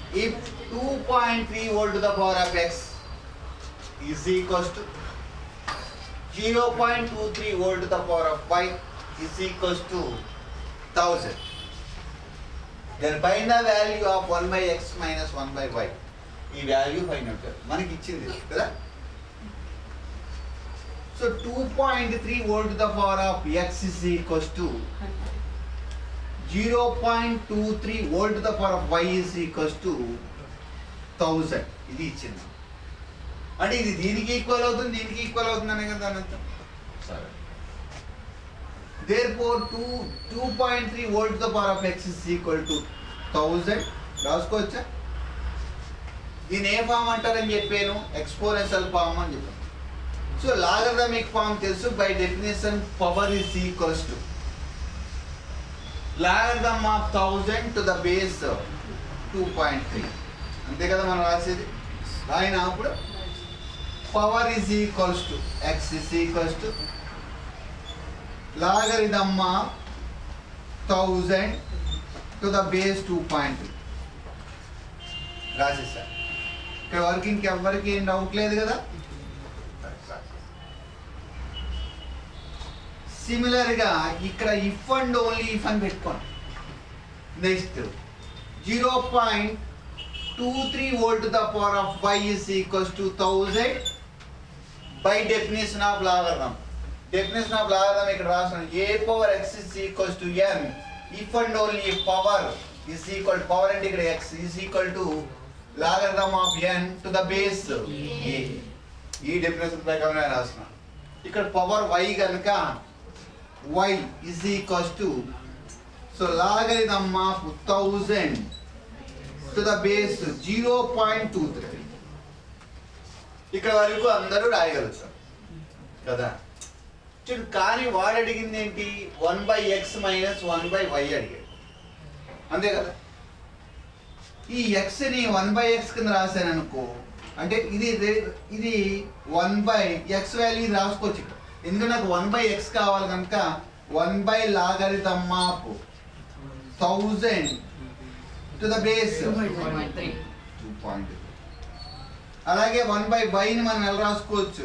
if 2.3 volt to the power of x is equals to 0.23 volt to the power of y is equals to 1000 then find the value of 1 by x minus 1 by y ఈ value find out మనకి ఇచ్చింది కదా so two point three volt the power of X is equals to zero point two three volt the power of why is equals to thousand ఇది ఇచ్చింది అంటే ఇది దీనికి equal అవుతుంది దీనికి ఈక్వల్ అవుతుంది అనే కదా దాని అర్థం సరే therefore two two point three volt the power of X is equal to thousand రాసుకోవచ్చా దీని ఏ ఫామ్ అంటారని చెప్పాను ఎక్స్పోనెన్షియల్ ఫామ్ అని చెప్పాను సో లాగరిథమిక్ ఫామ్ తెలుసు by definition power is equals to logarithm of thousand to the base two point three అంతే కదా మనం రాసేది రాయిన అప్పుడు power is equals to X is equals to logarithm of thousand to the base two point three రాసేసా ఇక్కడ వరకు ఇంకెవ్వరికి ఏం డౌట్ లేదు కదా సిమిలర్ గా ఇక్కడ ఇఫ్ అండ్ ఓన్లీ ఇఫ్ అని పెట్టుకోండి next zero point two three volt the power of why is equals to thousand by definition of logarithm definition of logarithm ఇక్కడ రాసిన a power x is equals to n if and only power is equal power అంటే ఇక్కడ x is equal to logarithm of n to the base a ఈ definition ప్రకారం రాసిన ఇక్కడ power y కనుక y is equals to so logarithm of 1000 to the base 0.23 ఇక్కడ వరకు అందరూ రాయగలుగుతారు కదా చూడు కానీ వాడు అడిగింది ఏంటి one by X minus one by Y అడిగాడు అంతే కదా ఈ ఎక్స్ ని వన్ బై ఎక్స్ కింద రాశాను అనుకో అంటే ఇది రే- ఇది వన్ బై ఎక్స్ వాల్యూ ఇది రాసుకోవచ్చు ఇక్కడ ఎందుకంటే నాకు వన్ బై ఎక్స్ కావాలి కనుక one by logarithm of thousand to the base two point అలాగే వన్ బై వైని మనం ఎలా రాసుకోవచ్చు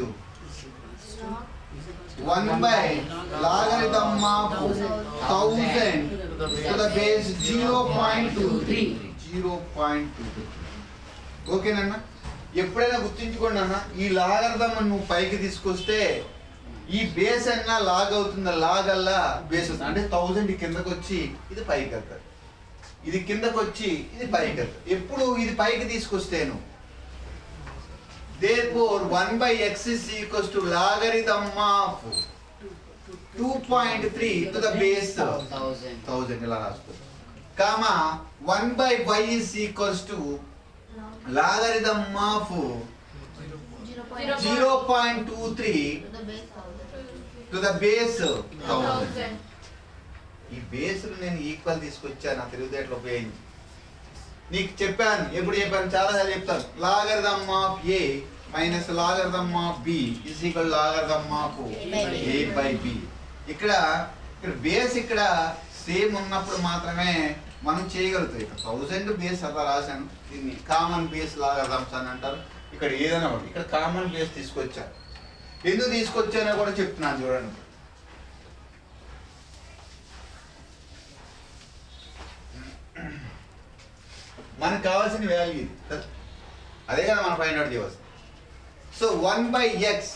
one by logarithm of thousand to the base zero point two three zero point two three ఓకేనన్నా ఎప్పుడైనా గుర్తుంచుకోండి అన్న ఈ లాగర్థం నువ్వు పైకి తీసుకొస్తే ఈ బేస్ అన్నా లాగ్ అవుతుంది లాగ్ అల్లా బేస్ వస్తుంది అంటే థౌజండ్ కిందకు వచ్చి ఇది పైకి వెళ్తారు ఇది కిందకు వచ్చి ఇది పైకి వెళ్తారు ఎప్పుడు ఇది పైకి తీసుకొస్తేను therefore one by X is equals to logarithm of two point three to the base thousand ఇలా రాసుకోవచ్చు comma one by Y is equals to logarithm of zero point two three to the base thousand ఈ base నేను equal తీసుకొచ్చాను నా తెలివితేటలు ఉపయోగించి నీకు చెప్పాను ఎప్పుడు చెప్పాను చాలా సార్లు చెప్తాను logarithm of A minus logarithm of B is equal logarithm of A by B ఇక్కడ ఇక్కడ బేస్ ఇక్కడ సేమ్ ఉన్నప్పుడు మాత్రమే మనం చేయగలుగుతాం ఇక్కడ థౌజండ్ బేస్ అలా రాశాను దీన్ని కామన్ బేస్ లాగరిథమ్స్ అని అంటారు ఇక్కడ ఏదైనా ఒకటి ఇక్కడ కామన్ బేస్ తీసుకొచ్చాను ఎందుకు తీసుకొచ్చానో కూడా చెప్తున్నాను చూడండి మనకు కావాల్సిన వాల్యూ ఇది అదే కదా మనం ఫైండ్ అవుట్ చేయవచ్చు so one by X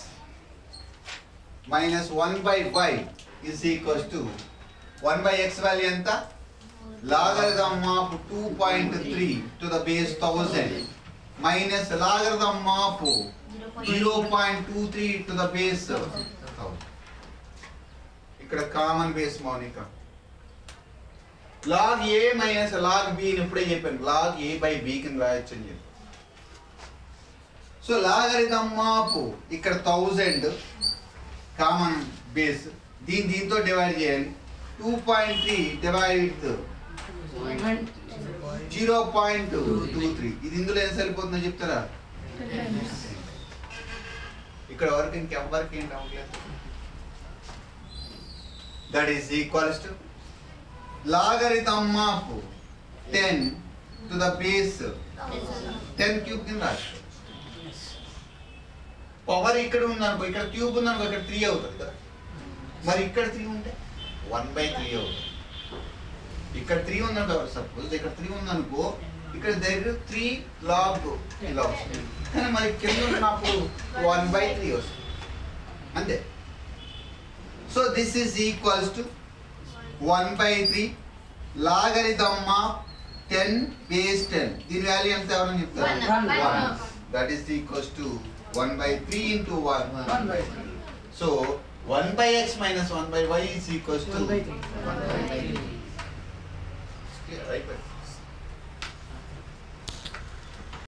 minus one by Y is equals to one by X value ఎంత logarithm of two point three to the base thousand minus logarithm of zero point two three to the base ఇక్కడ common base Mounika log A minus log B అని ఎప్పుడే చెప్పాను log A by B కింద రాయొచ్చు అని చెప్పి so logarithm of ఇక్కడ thousand common base దీని దీంతో డివైడ్ చేయాలి two point three divide zero point two three ఇది ఇందులో ఏం సరిపోతుందో చెప్తారా ఇక్కడ వరకు ఇంకెవ్వరికి ఏం రావట్లేదు that is equals to logarithm of ten to the base ten cube కింద రాసుకో పవర్ ఇక్కడ ఉందనుకో ఇక్కడ క్యూబ్ ఉందనుకో ఇక్కడ త్రీ అవుతుంది కదా మరి ఇక్కడ త్రీ ఉంటే వన్ బై త్రీ అవుతుంది ఇక్కడ త్రీ ఉందనుకో సపోజ్ ఇక్కడ త్రీ ఉందనుకో ఇక్కడ దగ్గర త్రీ లాగ్ ఇలా వస్తుంది కానీ మరి కింద ఉన్నప్పుడు వన్ బై త్రీ వస్తుంది అంతే so this is equals to one by three logarithm of ten base ten దీని వాల్యూ ఎంత ఎవరైనా చెప్తారు One. One that is equals to one by three into one One by so one by X minus one by Y is equals to One by three. Right